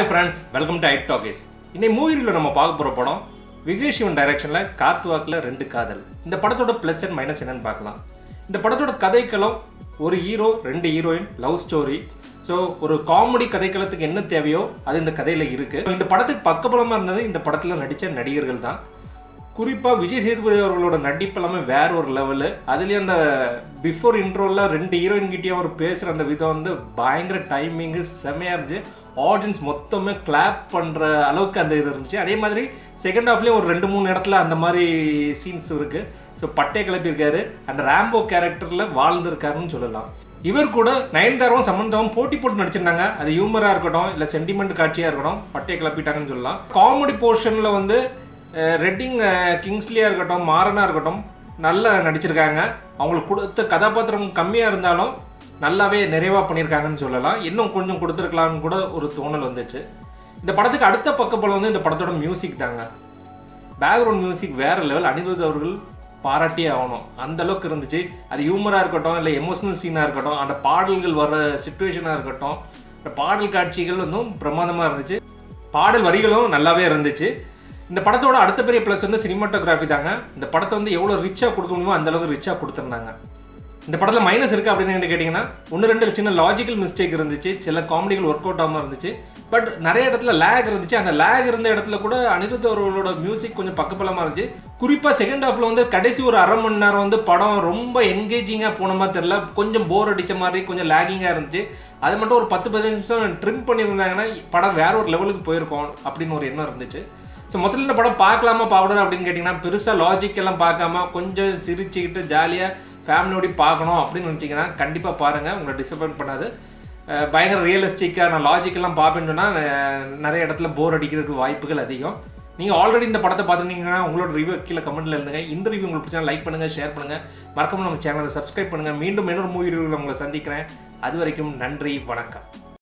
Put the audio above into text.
friends welcome to ஐட் talkies இன்னைக்கு மூவியில் நம்ம பார்க்க போகிற படம் விக்னேஷ் சிவன் டைரக்ஷனில் காத்து வாக்கில் ரெண்டு காதல் இந்த படத்தோட ப்ளஸ் அண்ட் மைனஸ் என்னன்னு பார்க்கலாம் இந்த படத்தோட கதைக்களம் ஒரு ஹீரோ ரெண்டு ஹீரோயின் லவ் ஸ்டோரி ஸோ ஒரு காமெடி கதைக்களத்துக்கு என்ன தேவையோ அது இந்த கதையில் இருக்கு இந்த படத்துக்கு பக்கபலமாக இருந்தது இந்த படத்தில் நடித்த நடிகர்கள் தான் குறிப்பாக விஜய் சேதுபதி அவர்களோட நடிப்பு எல்லாமே வேற ஒரு லெவலு அதுலேயும் அந்த பிஃபோர் இன்ட்ரோவில் ரெண்டு ஹீரோயின் கிட்டேயும் அவர் பேசுகிற அந்த விதம் வந்து பயங்கர டைமிங்கு செமையாக இருந்துச்சு ஆடியன்ஸ் மொத்தமே கிளாப் பண்ணுற அளவுக்கு அந்த இது இருந்துச்சு அதே மாதிரி செகண்ட் ஹாஃப்லேயும் ஒரு ரெண்டு மூணு இடத்துல அந்த மாதிரி சீன்ஸ் இருக்குது ஸோ பட்டை கிளப்பியிருக்காரு அந்த ரேம்போ கேரக்டரில் வாழ்ந்திருக்காருன்னு சொல்லலாம் இவர் கூட நயன்தாராவும் சமந்தாவும் போட்டி போட்டு நடிச்சிருந்தாங்க அது ஹியூமராக இருக்கட்டும் இல்லை சென்டிமெண்ட் காட்சியாக இருக்கட்டும் பட்டையை கிளப்பிட்டாங்கன்னு சொல்லலாம் காமெடி போர்ஷனில் வந்து அஹ், ரெட்டிங் அஹ், கிங்ஸ்லியாக இருக்கட்டும் மாறனா இருக்கட்டும் நல்லா நடிச்சிருக்காங்க அவங்களுக்கு கொடுத்த கதாபாத்திரம் கம்மியாக இருந்தாலும் நல்லாவே நிறைவாக பண்ணியிருக்காங்கன்னு சொல்லலாம் இன்னும் கொஞ்சம் கொடுத்துருக்கலாம்னு கூட ஒரு தோணல் வந்துச்சு இந்த படத்துக்கு அடுத்த பக்கப்படம் வந்து இந்த படத்தோட மியூசிக் தாங்க பேக்ரவுண்ட் மியூசிக் வேற லெவல் அனிருத் அவர்கள் பாராட்டியே ஆகணும் அந்த அளவுக்கு இருந்துச்சு அது ஹியூமராக இருக்கட்டும் இல்லை எமோஷனல் சீனாக இருக்கட்டும் அந்த பாடல்கள் வர சுச்சுவேஷனாக இருக்கட்டும் இந்த பாடல் காட்சிகள் வந்து பிரமாதமாக இருந்துச்சு பாடல் வரிகளும் நல்லாவே இருந்துச்சு இந்த படத்தோட அடுத்த பெரிய ப்ளஸ் வந்து சினிமாட்டோகிராஃபி தாங்க இந்த படத்தை வந்து எவ்வளோ ரிச்சாக கொடுக்க முடியுமோ அந்த அளவுக்கு ரிச்சாக கொடுத்துருந்தாங்க இந்த படத்தில் மைனஸ் இருக்குது அப்படின்னு கேட்டிங்கன்னா ஒன்று ரெண்டு சின்ன லாஜிக்கல் மிஸ்டேக் இருந்துச்சு சில காமெடிகள் ஒர்க் அவுட் ஆகாமல் இருந்துச்சு பட் நிறைய இடத்துல லேக் இருந்துச்சு அந்த லேக் இருந்த இடத்துல கூட அனிருத் அவர்களோட மியூசிக் கொஞ்சம் பக்கபலமாக இருந்துச்சு குறிப்பாக செகண்ட் ஹாஃபில் வந்து கடைசி ஒரு அரை மணி நேரம் வந்து படம் ரொம்ப என்கேஜிங்காக போன மாதிரி தெரியல கொஞ்சம் போர் அடித்த மாதிரி கொஞ்சம் லேகிங்காக இருந்துச்சு அது மட்டும் ஒரு பத்து பதினஞ்சு நிமிஷம் ட்ரிம் பண்ணியிருந்தாங்கன்னா படம் வேற ஒரு லெவலுக்கு போயிருக்கும் அப்படின்னு ஒரு எண்ணம் இருந்துச்சு ஸோ முதல்ல இந்த படம் பார்க்கலாமா பாவடர் அப்படின்னு கேட்டிங்கன்னா பெருசாக லாஜிக் எல்லாம் பார்க்காம கொஞ்சம் சிரிச்சுக்கிட்டு ஜாலியாக ஃபேமிலியோட பார்க்கணும் அப்படின்னு நினச்சிங்கன்னா கண்டிப்பாக பாருங்கள் உங்களை டிசப்பாயின்ட் பண்ணாது அஹ் பயங்கர ரியலிஸ்டிக்காக நான் லாஜிக்கெல்லாம் பார்ப்பேன்னு சொன்னால் நிறைய இடத்துல போர் அடிக்கிறதுக்கு வாய்ப்புகள் அதிகம் நீங்கள் ஆல்ரெடி இந்த படத்தை பார்த்துருந்தீங்கன்னா உங்களோட ரிவ்யூ கீழே கமெண்ட்ல இருந்துங்க இந்த ரிவ்யூ உங்களுக்கு பிடிச்சா லைக் பண்ணுங்கள் ஷேர் பண்ணுங்கள் மறக்காம நம்ம சேனலை சப்ஸ்கிரைப் பண்ணுங்கள் மீண்டும் இன்னொரு மூவி ரிவ்யூவில் உங்களை சந்திக்கிறேன் அது வரைக்கும் நன்றி வணக்கம்